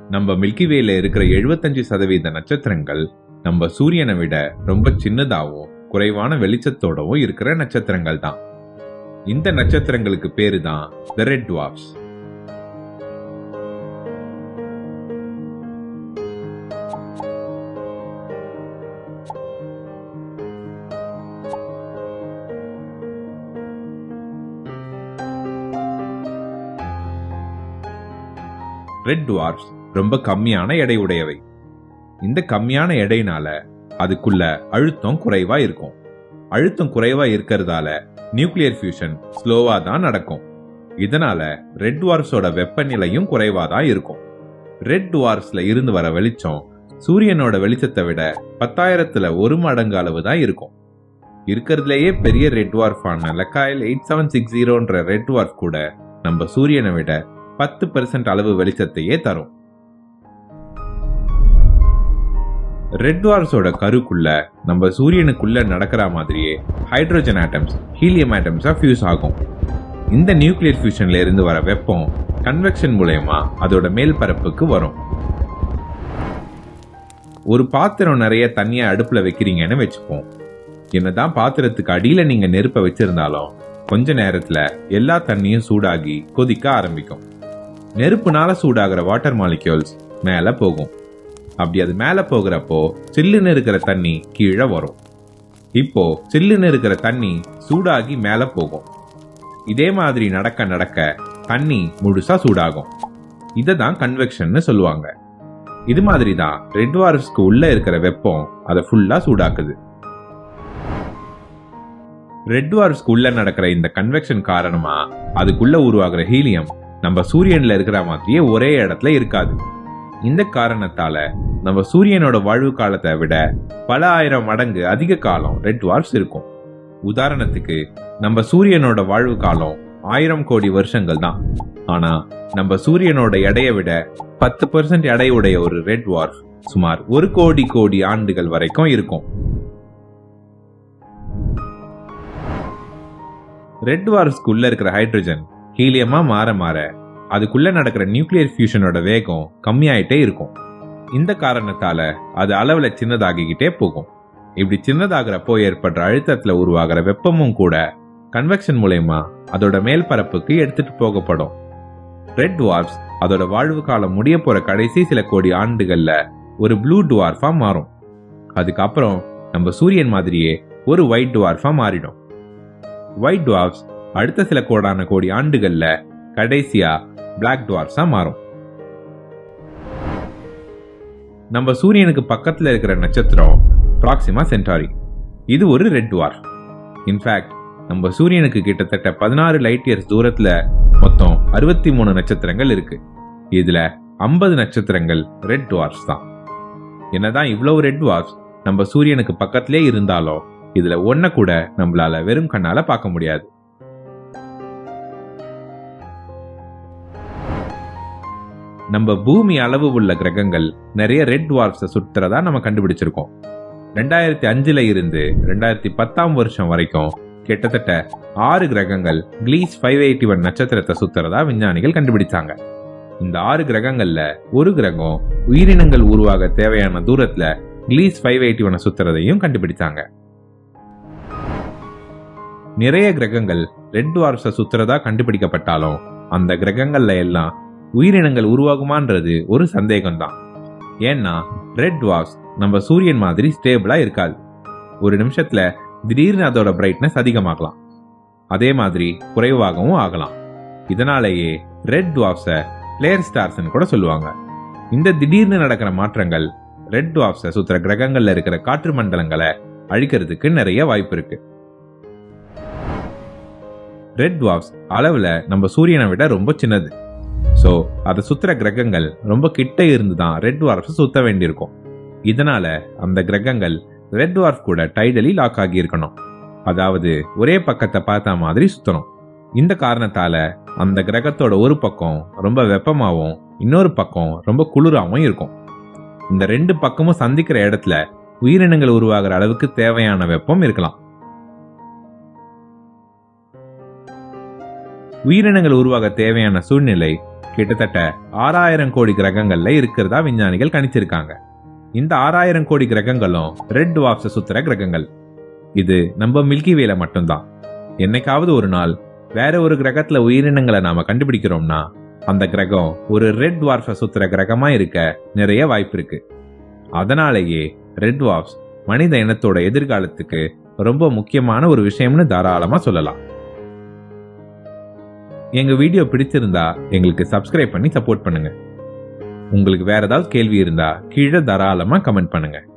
நம்ம மில்கிவேல இருக்கிற 75% சதவீத நட்சத்திரங்கள் நம்ம சூரியனை விட ரொம்ப சின்னதாகவும் குறைவான வெளிச்சத்தோடவும் இருக்கிற நட்சத்திரங்கள் தான் இந்த நட்சத்திரங்களுக்கு பேரு தான் த ரெட் டுவார்ஃப்ஸ் ரெட் டுவார்ஃப்ஸ் ரொம்ப கம்மியான எடை உடையவை இந்த கம்மியான எடையினால அதுக்குள்ள அழுத்தம் குறைவா இருக்கும் அழுத்தம் குறைவா இருக்கிறதால நியூக்ளியர் ஃபியூஷன் ஸ்லோவா தான் நடக்கும் இதனால ரெட் டுவார்ஃப்ஸோட வெப்பநிலையும் குறைவா தான் இருக்கும் ரெட் டுவார்ஃப்ஸ்ல இருந்து வர வெளிச்சம் சூரியனோட வெளிச்சத்தை விட பத்தாயிரத்துல ஒரு மடங்கு அளவு தான் இருக்கும் இருக்கிறதுலயே பெரிய ரெட் டுவார்ஃபான லக்காயில் எயிட் செவன் சிக்ஸ் ஜீரோன்ற ரெட் டுவார்ஃப் கூட நம்ம சூரியனை விட பத்து பெர்சன்ட் அளவு வெளிச்சத்தையே தரும் ரெட் டுவார்ஸோட கருக்குள்ள நம்ம சூரியனுக்குள்ள நடக்கிற மாதிரியே ஹைட்ரோஜன் ஆட்டம்ஸ் ஹீலியம் ஆட்டம்ஸா ஃபியூஸ் ஆகும் இந்த நியூக்ளியர் ஃபியூஷன்ல இருந்து வர வெப்பம் கன்வெக்ஷன் மூலயமா அதோட மேல் பரப்புக்கு வரும் ஒரு பாத்திரம் நிறைய தண்ணியை அடுப்புல வைக்கிறீங்கன்னு வச்சுப்போம் என்னதான் பாத்திரத்துக்கு அடியில நீங்க நெருப்ப வச்சிருந்தாலும் கொஞ்ச நேரத்துல எல்லா தண்ணியும் சூடாகி கொதிக்க ஆரம்பிக்கும் நெருப்புனால சூடாகிற வாட்டர் மாலிக்யூல்ஸ் மேல போகும் அப்படி அது மேல போகிறப்போ சில்லுன்னு இருக்கிற தண்ணி கீழே வரும் இப்போ சில்லுன்னு இருக்கிற தண்ணி சூடாகி மேல போகும் இதே மாதிரி நடக்க நடக்க தண்ணி முழுசா சூடாகும் இதை தான் கன்வெக்ஷன்னு சொல்லுவாங்க இது மாதிரி தான் ரெட் வார்ஸ்க்கு உள்ள இருக்கிற வெப்பம் அதை ஃபுல்லா சூடாக்குது ரெட் வார்ஸ்க்கு உள்ள நடக்கிற இந்த கன்வெக்ஷன் காரணமா அதுக்குள்ள உருவாகிற ஹீலியம் நம்ம சூரியன்ல இருக்கிற மாதிரியே ஒரே இடத்துல இருக்காது இந்த காரணத்தால நம்ம சூரியனோட வாழ்வு காலத்தை விட பல ஆயிரம் மடங்கு அதிக காலம் ரெட் வார்ஸ் இருக்கும் உதாரணத்துக்கு நம்ம சூரியனோட வாழ்வு காலம் ஆயிரம் கோடி வருஷங்கள் தான் ஆனா நம்ம சூரியனோட எடையை விட பத்து பெர்சன்ட் எடையுடைய ஒரு ரெட் வார்ஃப் சுமார் ஒரு கோடி கோடி ஆண்டுகள் வரைக்கும் இருக்கும் ரெட் வார்ஸ்க்குள்ள இருக்கிற ஹைட்ரஜன் ஹீலியமா மாற மாற அதுக்குள்ள நடக்கிற நியூக்ளியர் ஃபியூஷனோட வேகம் கம்மியாயிட்டே இருக்கும் இந்த காரணத்தால அது அளவுல சின்னதாகிக்கிட்டே போகும் இப்படி சின்னதாகிறப்போ ஏற்படுற அழுத்தத்துல உருவாகிற வெப்பமும் கூட கன்வெக்ஷன் மூலயமா அதோட மேல் பரப்புக்கு எடுத்துட்டு போகப்படும் ரெட் டுவார்ஃப்ஸ் அதோட வாழ்வு காலம் முடிய போற கடைசி சில கோடி ஆண்டுகள்ல ஒரு ப்ளூ டுவார்ஃபா மாறும் அதுக்கப்புறம் நம்ம சூரியன் மாதிரியே ஒரு ஒயிட் டுவார்ஃபா மாறிடும் ஒயிட் டுவார்ஃப்ஸ் அடுத்த சில கோடான கோடி ஆண்டுகள்ல கடைசியா பிளாக் டுவார்ஸா மாறும் நம்ம சூரியனுக்கு பக்கத்துல இருக்கிற நட்சத்திரம் ப்ராக்சிமா சென்டாரி இது ஒரு ரெட் டுவார்ஃப் இன்ஃபேக்ட் நம்ம சூரியனுக்கு கிட்டத்தட்ட பதினாறு லைட் இயர்ஸ் தூரத்துல மொத்தம் அறுபத்தி மூணு நட்சத்திரங்கள் இருக்கு இதுல ஐம்பது நட்சத்திரங்கள் ரெட் டுவார்ஃப்ஸ் தான் என்னதான் இவ்வளவு ரெட் டுவார்ஃப்ஸ் நம்ம சூரியனுக்கு பக்கத்திலே இருந்தாலும் இதுல ஒன்ன கூட நம்மளால வெறும் கண்ணால பார்க்க முடியாது நம்ம பூமி அளவு உள்ள கிரகங்கள் நிறைய ரெட் டுவார்ஃப்ஸை சுற்றுறதா நம்ம கண்டுபிடிச்சிருக்கோம் ரெண்டாயிரத்தி அஞ்சுல இருந்து ரெண்டாயிரத்தி பத்தாம் வருஷம் வரைக்கும் கிட்டத்தட்ட ஆறு கிரகங்கள் கிளீஸ் ஃபைவ் எயிட்டி ஒன் நட்சத்திரத்தை சுத்துறதா விஞ்ஞானிகள் கண்டுபிடிச்சாங்க இந்த ஆறு கிரகங்கள்ல ஒரு கிரகம் உயிரினங்கள் உருவாக தேவையான தூரத்துல கிளீஸ் ஃபைவ் எயிட்டி ஒன் சுத்துறதையும் கண்டுபிடிச்சாங்க நிறைய கிரகங்கள் ரெட் டுவார்ஃப்ஸை சுத்துறதா கண்டுபிடிக்கப்பட்டாலும் அந்த கிரகங்கள்ல எல்லாம் உயிரினங்கள் உருவாகுமான்றது ஒரு சந்தேகம்தான் ஏன்னா ரெட் டுவார்ஃப்ஸ் நம்ம சூரியன் மாதிரி ஸ்டேபிளா இருக்காது ஒரு நிமிஷத்துல திடீர்னு அதோட பிரைட்னஸ் அதிகமாகலாம் அதே மாதிரி குறைவாகவும் ஆகலாம் இதனாலேயே ரெட் டுவார்ஃப்ஸை பிளேயர் ஸ்டார்ஸ்னு கூட சொல்லுவாங்க இந்த திடீர்னு நடக்கிற மாற்றங்கள் ரெட் டுவார்ஃப்ஸை சுத்துற கிரகங்கள்ல இருக்கிற காற்று மண்டலங்களை அழிக்கிறதுக்கு நிறைய வாய்ப்பு இருக்கு ரெட் டுவார்ஃப்ஸ் அளவுல நம்ம சூரியனை விட ரொம்ப சின்னது ஸோ அதை சுத்துற கிரகங்கள் ரொம்ப கிட்ட இருந்து தான் ரெட் டுவார்ஃப்ஸ் சுத்த வேண்டியிருக்கும் இதனால அந்த கிரகங்கள் ரெட் டுவார்ஃப் கூட டைடலி லாக் ஆகி இருக்கணும் அதாவது ஒரே பக்கத்தை பார்த்த மாதிரி சுத்தணும் இந்த காரணத்தால அந்த கிரகத்தோட ஒரு பக்கம் ரொம்ப வெப்பமாவும் இன்னொரு பக்கம் ரொம்ப குளிராவும் இருக்கும் இந்த ரெண்டு பக்கமும் சந்திக்கிற இடத்துல உயிரினங்கள் உருவாகிற அளவுக்கு தேவையான வெப்பம் இருக்கலாம் உயிரினங்கள் உருவாக தேவையான சூழ்நிலை கிட்டத்தட்ட ஆறாயிரம் கோடி கிரகங்கள்ல இருக்கிறதா விஞ்ஞானிகள் கணிச்சிருக்காங்க இந்த ஆறாயிரம் கோடி கிரகங்களும் ரெட் டுவார்ஃப்ஸ சுத்துற கிரகங்கள் இது நம்ம மில்கி வேல மட்டும்தான் என்னைக்காவது ஒரு நாள் வேற ஒரு கிரகத்துல உயிரினங்களை நாம கண்டுபிடிக்கிறோம்னா அந்த கிரகம் ஒரு ரெட் டுவார்ஃப சுத்துற கிரகமா இருக்க நிறைய வாய்ப்பு இருக்கு அதனாலேயே ரெட் டுவார்ஃப்ஸ் மனித இனத்தோட எதிர்காலத்துக்கு ரொம்ப முக்கியமான ஒரு விஷயம்னு தாராளமா சொல்லலாம் எங்க வீடியோ பிடிச்சிருந்தா எங்களுக்கு சப்ஸ்கிரைப் பண்ணி சப்போர்ட் பண்ணுங்க உங்களுக்கு வேற ஏதாவது கேள்வி இருந்தா கீழே தாராளமா கமெண்ட் பண்ணுங்க